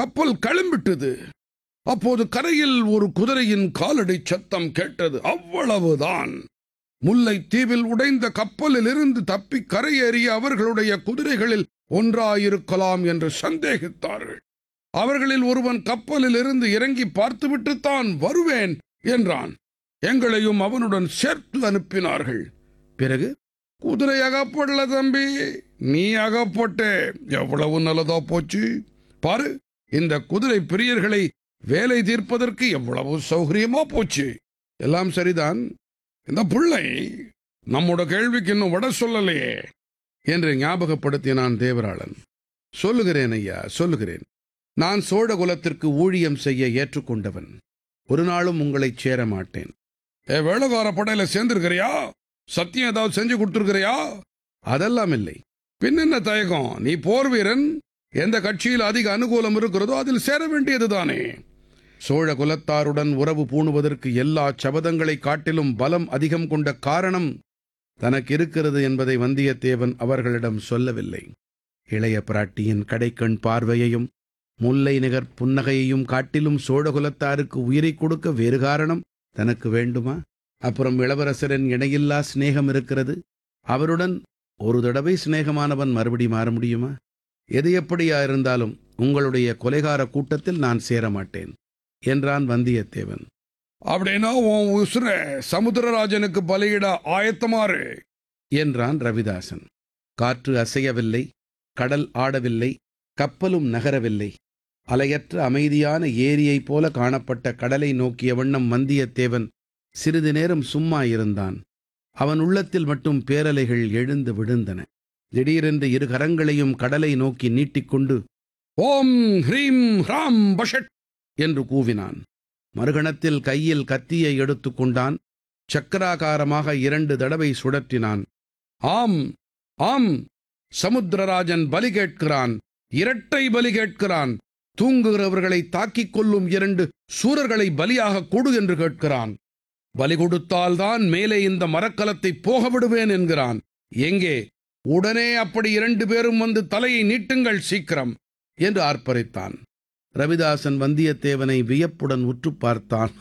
கப்பல் கிளம்பிட்டது அப்போது கரையில் ஒரு குதிரையின் காலடி சத்தம் கேட்டது அவ்வளவுதான் முல்லை தீவில் உடைந்த கப்பலில் இருந்து தப்பி கரையேறிய அவர்களுடைய குதிரைகளில் ஒன்றாயிருக்கலாம் என்று சந்தேகித்தார்கள் அவர்களில் ஒருவன் கப்பலில் இருந்து இறங்கி பார்த்துவிட்டுத்தான் வருவேன் என்றான் எங்களையும் அவனுடன் சேர்த்து அனுப்பினார்கள் பிறகு குதிரை அகப்படல தம்பி நீ அகப்பட்டே எவ்வளவு நல்லதா போச்சு பாரு இந்த குதிரை பிரியர்களை வேலை தீர்ப்பதற்கு எவ்வளவு சௌகரியமா போச்சு எல்லாம் சரிதான் இந்த பிள்ளை நம்மோட கேள்விக்கு இன்னும் விட சொல்லலையே என்று ஞாபகப்படுத்தினான் தேவராளன் சொல்லுகிறேன் ஐயா சொல்லுகிறேன் நான் சோழ குலத்திற்கு ஊழியம் செய்ய ஏற்றுக்கொண்டவன் ஒரு நாளும் உங்களைச் சேர மாட்டேன் ஏ வேளகார படையில சேர்ந்திருக்கிறியா சத்தியம் ஏதாவது செஞ்சு கொடுத்துருக்கிறியா அதெல்லாம் இல்லை பின்னென்ன தயக்கம் நீ போர் வீரன் எந்த கட்சியில் அதிக அனுகூலம் இருக்கிறதோ அதில் சேர வேண்டியதுதானே சோழ குலத்தாருடன் உறவு பூணுவதற்கு எல்லா சபதங்களை காட்டிலும் பலம் அதிகம் கொண்ட காரணம் தனக்கு இருக்கிறது என்பதை வந்தியத்தேவன் அவர்களிடம் சொல்லவில்லை இளைய பிராட்டியின் கடைக்கண் பார்வையையும் முல்லை நிகர் புன்னகையையும் காட்டிலும் சோழகுலத்தாருக்கு உயிரை கொடுக்க வேறு காரணம் தனக்கு வேண்டுமா அப்புறம் இளவரசரின் இணையில்லா சிநேகம் இருக்கிறது அவருடன் ஒரு தடவை சிநேகமானவன் மறுபடி மாற முடியுமா எது எப்படியா இருந்தாலும் உங்களுடைய கொலைகார கூட்டத்தில் நான் சேர மாட்டேன் என்றான் வந்தியத்தேவன் அப்படின்னா உன் உசுர சமுத்திரராஜனுக்கு பலியிட ஆயத்தமாறு என்றான் ரவிதாசன் காற்று அசையவில்லை கடல் ஆடவில்லை கப்பலும் நகரவில்லை அலையற்ற அமைதியான ஏரியைப் போல காணப்பட்ட கடலை நோக்கிய வண்ணம் வந்தியத்தேவன் சிறிது நேரம் சும்மா இருந்தான் அவன் உள்ளத்தில் மட்டும் பேரலைகள் எழுந்து விழுந்தன திடீரென்று இரு கரங்களையும் கடலை நோக்கி நீட்டிக்கொண்டு ஓம் ஹ்ரீம் ஹ்ராம் பஷட் என்று கூவினான் மறுகணத்தில் கையில் கத்தியை எடுத்துக்கொண்டான் சக்கராகாரமாக இரண்டு தடவை சுழற்றினான் ஆம் ஆம் சமுத்திரராஜன் பலி கேட்கிறான் இரட்டை பலி கேட்கிறான் தூங்குகிறவர்களை தாக்கிக் கொள்ளும் இரண்டு சூரர்களை பலியாக கொடு என்று கேட்கிறான் பலி கொடுத்தால்தான் மேலே இந்த மரக்கலத்தை போக விடுவேன் என்கிறான் எங்கே உடனே அப்படி இரண்டு பேரும் வந்து தலையை நீட்டுங்கள் சீக்கிரம் என்று ஆர்ப்பரித்தான் ரவிதாசன் வந்தியத்தேவனை வியப்புடன் உற்று பார்த்தான்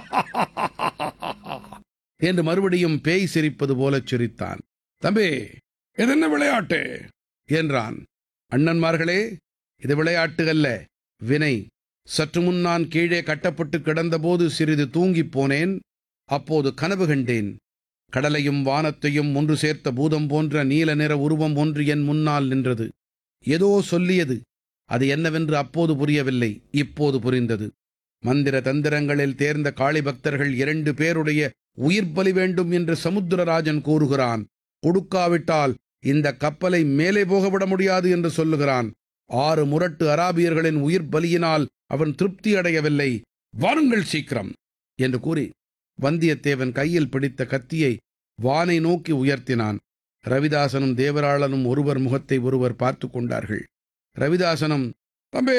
என்று மறுபடியும் பேய் சிரிப்பது போலச் சிரித்தான் தம்பி இது என்ன விளையாட்டு என்றான் அண்ணன்மார்களே இது விளையாட்டு அல்ல வினை சற்று முன் நான் கீழே கட்டப்பட்டு கிடந்தபோது சிறிது தூங்கிப் போனேன் அப்போது கனவு கண்டேன் கடலையும் வானத்தையும் ஒன்று சேர்த்த பூதம் போன்ற நீல நிற உருவம் ஒன்று என் முன்னால் நின்றது ஏதோ சொல்லியது அது என்னவென்று அப்போது புரியவில்லை இப்போது புரிந்தது மந்திர தந்திரங்களில் தேர்ந்த காளி பக்தர்கள் இரண்டு பேருடைய உயிர் பலி வேண்டும் என்று சமுத்திரராஜன் கூறுகிறான் கொடுக்காவிட்டால் இந்த கப்பலை மேலே போகவிட முடியாது என்று சொல்லுகிறான் ஆறு முரட்டு அராபியர்களின் உயிர் பலியினால் அவன் திருப்தி அடையவில்லை வாருங்கள் சீக்கிரம் என்று கூறி வந்தியத்தேவன் கையில் பிடித்த கத்தியை வானை நோக்கி உயர்த்தினான் ரவிதாசனும் தேவராளனும் ஒருவர் முகத்தை ஒருவர் பார்த்து கொண்டார்கள் ரவிதாசனும் தம்பி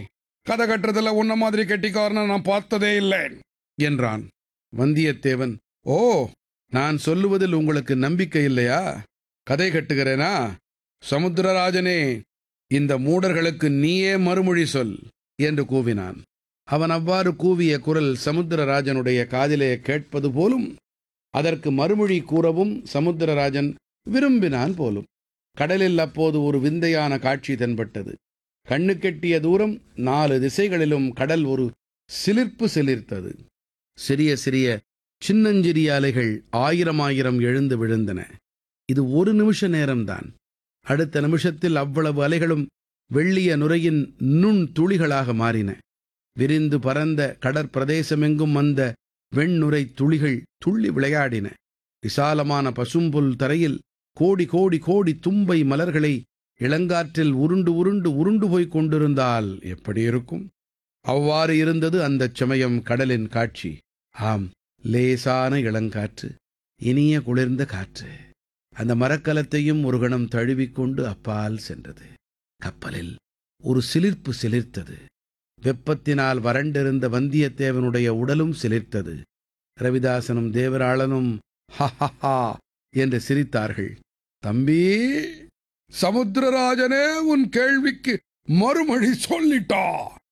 கதை கட்டுறதுல உன்ன மாதிரி கெட்டிக்காரனை நான் பார்த்ததே இல்லை என்றான் வந்தியத்தேவன் ஓ நான் சொல்லுவதில் உங்களுக்கு நம்பிக்கை இல்லையா கதை கட்டுகிறேனா சமுத்திரராஜனே இந்த மூடர்களுக்கு நீயே மறுமொழி சொல் என்று கூவினான் அவன் அவ்வாறு கூவிய குரல் சமுத்திரராஜனுடைய காதிலே கேட்பது போலும் அதற்கு மறுமொழி கூறவும் சமுத்திரராஜன் விரும்பினான் போலும் கடலில் அப்போது ஒரு விந்தையான காட்சி தென்பட்டது கண்ணு கெட்டிய தூரம் நாலு திசைகளிலும் கடல் ஒரு சிலிர்ப்பு சிலிர்த்தது சிறிய சிறிய சின்னஞ்சிறிய அலைகள் ஆயிரம் ஆயிரம் எழுந்து விழுந்தன இது ஒரு நிமிஷ நேரம்தான் அடுத்த நிமிஷத்தில் அவ்வளவு அலைகளும் வெள்ளிய நுரையின் நுண் துளிகளாக மாறின விரிந்து பரந்த கடற்பிரதேசமெங்கும் அந்த வெண்ணுரை துளிகள் துள்ளி விளையாடின விசாலமான பசும்புல் தரையில் கோடி கோடி கோடி தும்பை மலர்களை இளங்காற்றில் உருண்டு உருண்டு உருண்டு போய்க் கொண்டிருந்தால் எப்படி இருக்கும் அவ்வாறு இருந்தது அந்தச் சமயம் கடலின் காட்சி ஆம் லேசான இளங்காற்று இனிய குளிர்ந்த காற்று அந்த மரக்கலத்தையும் ஒரு கணம் தழுவிக்கொண்டு அப்பால் சென்றது கப்பலில் ஒரு சிலிர்ப்பு சிலிர்த்தது வெப்பத்தினால் வறண்டிருந்த வந்தியத்தேவனுடைய உடலும் சிலிர்த்தது ரவிதாசனும் தேவராளனும் ஹா என்று சிரித்தார்கள் தம்பி சமுத்திரராஜனே உன் கேள்விக்கு மறுமொழி சொல்லிட்டா